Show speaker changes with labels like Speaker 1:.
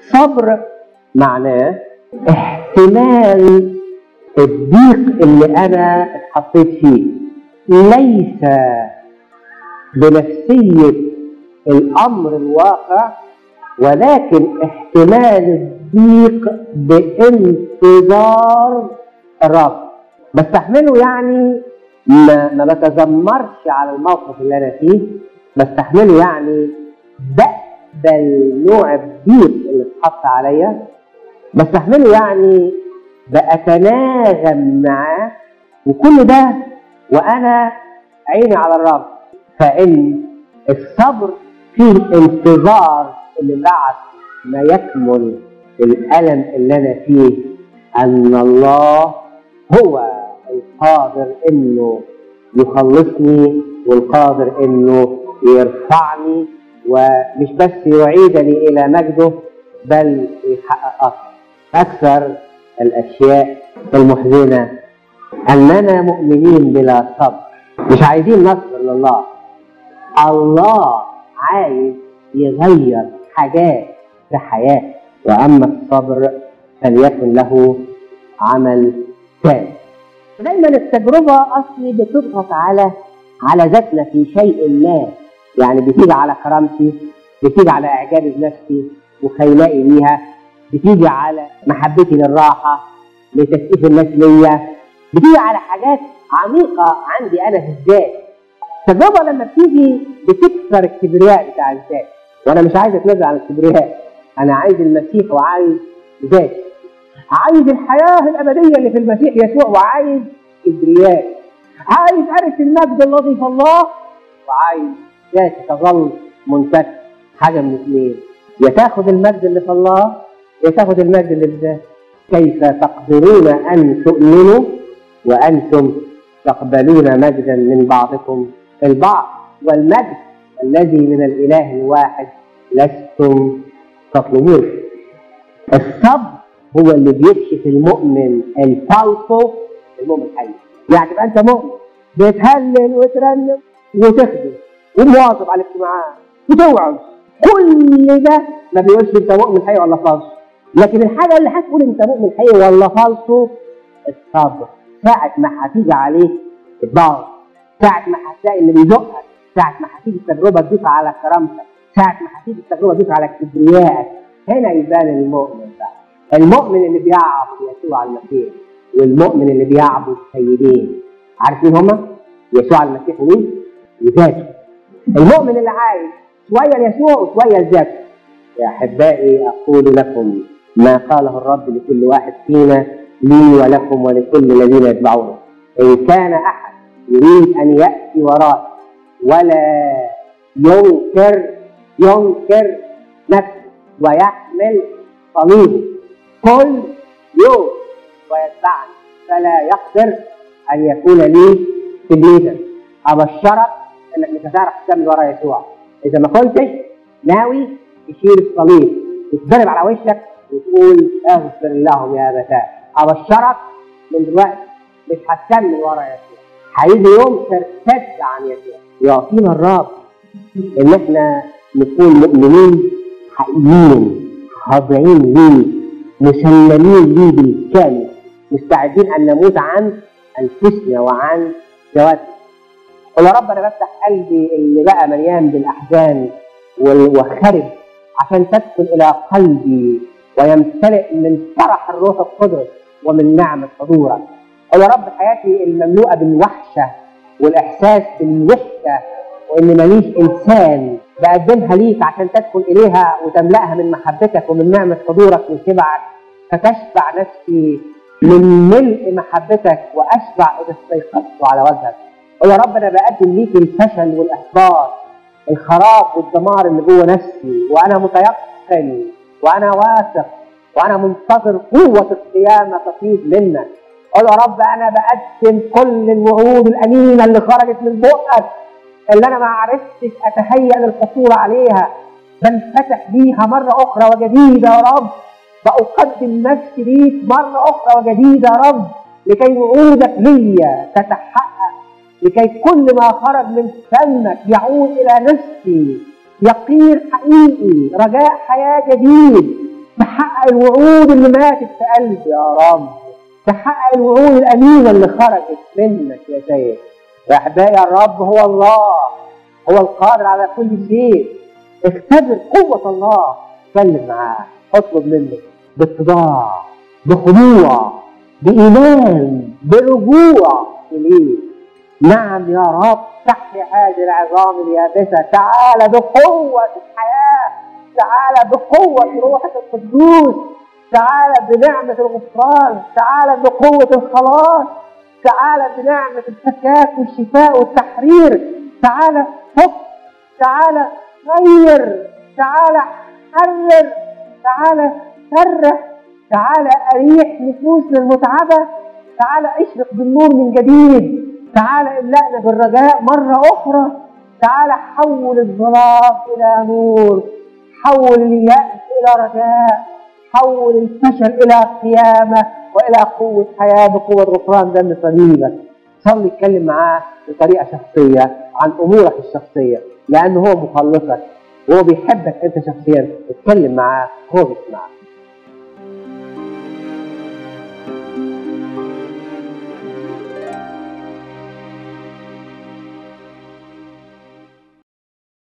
Speaker 1: الصبر معناه احتمال الضيق اللي انا اتحطيت فيه ليس بنفسيه الامر الواقع ولكن احتمال الضيق بانتظار الرب بستحمله يعني ما, ما بتذمرش على الموقف اللي انا فيه بستحمله يعني بقبل نوع الضيق اللي اتحط عليا بستحمله يعني بأتناغم معاه وكل ده وأنا عيني على الرب فإن الصبر فيه انتظار اللي بعد ما يكمل الألم اللي أنا فيه أن الله هو القادر إنه يخلصني والقادر إنه يرفعني ومش بس يعيدني إلى مجده بل يحقق أكثر الأشياء المحزنة أننا مؤمنين بلا صبر مش عايزين نصبر لله الله عايز يغير حاجات في حياتي وأما الصبر فليكن له عمل ثاني دايما التجربة أصلي بتضغط على على ذاتنا في شيء ما يعني بتيجي على كرامتي بتيجي على إعجابي بنفسي وخيلائي ليها بتيجي على محبتي للراحة لتسقيف الناس ليا بتيجي على حاجات عميقة عندي أنا في الذات التجربة لما بتيجي بتكسر الكبرياء بتاع الذات وأنا مش عايز أتنازل عن الكبرياء أنا عايز المسيح وعايز ذاتي عايز الحياة الأبدية اللي في المسيح يسوع وعايز كبرياء عايز أرث المجد الذي في الله وعايز ذاتي تظل منتكسة حاجة من اثنين يا تاخد المجد اللي في الله يا تاخد المجد اللي في ذاتك كيف تقدرون أن تؤمنوا وأنتم تقبلون مجدا من بعضكم البعض والمجد الذي من الإله الواحد لستم تطلبون الصبر هو اللي بيكشف المؤمن الفالصو المؤمن الحي يعني تبقى انت مؤمن بتهلل وترنم وتخدم ومواظب على الاجتماعات وتوعظ كل ده ما بيقولش انت مؤمن حي ولا فالصو لكن الحاجه اللي هتقول انت مؤمن حي ولا فالصو الصبر ساعة ما هتيجي عليك الضغط ساعة ما هتلاقي اللي بيزقك ساعة ما هتيجي التجربة تدوس على كرامتك ساعة ما هتيجي التجربة تدوس على كبريائك هنا يبان المؤمن بقى المؤمن اللي بيعبد يسوع المسيح والمؤمن اللي بيعبد سيدين عارفين هما؟ يسوع المسيح ومين؟ وذاته المؤمن اللي عايز شوية ليسوع وشوية لذاته يا أحبائي أقول لكم ما قاله الرب لكل واحد فينا لي ولكم ولكل الذين يتبعونه إن كان أحد يريد أن يأتي ورائي ولا ينكر ينكر نفسه ويحمل صليبه كل يوم ويتبعني فلا يقدر أن يكون لي تلميذا أبشرك إنك مش هتعرف تكمل ورا يسوع إذا ما كنتش ناوي تشيل الصليب وتضرب على وشك وتقول اغفر لهم يا أبتاه أبشرك من دلوقتي مش هتكمل ورا يسوع هيجي يوم ترتد عن يسوع يعطينا الرب إن إحنا نكون مؤمنين حقيقيين خاضعين ليه مسلمين ليه بالكامل مستعدين ان نموت عن انفسنا وعن ذواتنا قل يا رب انا بفتح قلبي اللي بقى مليان بالاحزان والخرب عشان تدخل الى قلبي ويمتلئ من فرح الروح القدس ومن نعمه حضورك قل يا رب حياتي المملوءه بالوحشه والاحساس بالوحده وان ماليش انسان بقدمها ليك عشان تدخل اليها وتملاها من محبتك ومن نعمه حضورك وشبعك فتشبع نفسي من ملء محبتك واشبع اذا استيقظت على وجهك قل يا رب انا بقدم ليك الفشل والاحباط الخراب والدمار اللي جوه نفسي وانا متيقن وانا واثق وانا منتظر قوه القيامه تفيض منك قل يا رب انا بقدم كل الوعود الامينه اللي خرجت من بقك اللي انا ما عرفتش اتهيأ للحصول عليها بنفتح بيها مرة أخرى وجديدة يا رب بأقدم نفسي ليك مرة أخرى وجديدة يا رب لكي وعودك ليا تتحقق لكي كل ما خرج من فمك يعود إلى نفسي يقين حقيقي رجاء حياة جديد تحقق الوعود اللي ماتت في قلبي يا رب تحقق الوعود الأمينة اللي خرجت منك يا سيد يا أحبائي الرب هو الله هو القادر على كل شيء اختبر قوة الله اتكلم معاه اطلب منه باتضاع بخضوع بإيمان برجوع إليه نعم يا رب تحيا هذه العظام اليابسة تعال بقوة الحياة تعال بقوة روحك القدوس تعال بنعمة الغفران تعال بقوة الخلاص تعال بنعمة الفكاك والشفاء والتحرير تعال فك تعال غير تعال حرر تعال فرح تعال أريح نفوسنا المتعبة تعال اشرق بالنور من جديد تعال املأنا بالرجاء مرة أخرى تعال حول الظلام إلى نور حول اليأس إلى رجاء حول الفشل إلى قيامة وإلى قوة حياة بقوة غفران دم صليبك صلي اتكلم معاه بطريقة شخصية عن أمورك الشخصية لأنه هو مخلصك وهو بيحبك أنت شخصيا اتكلم معاه هو بيسمعك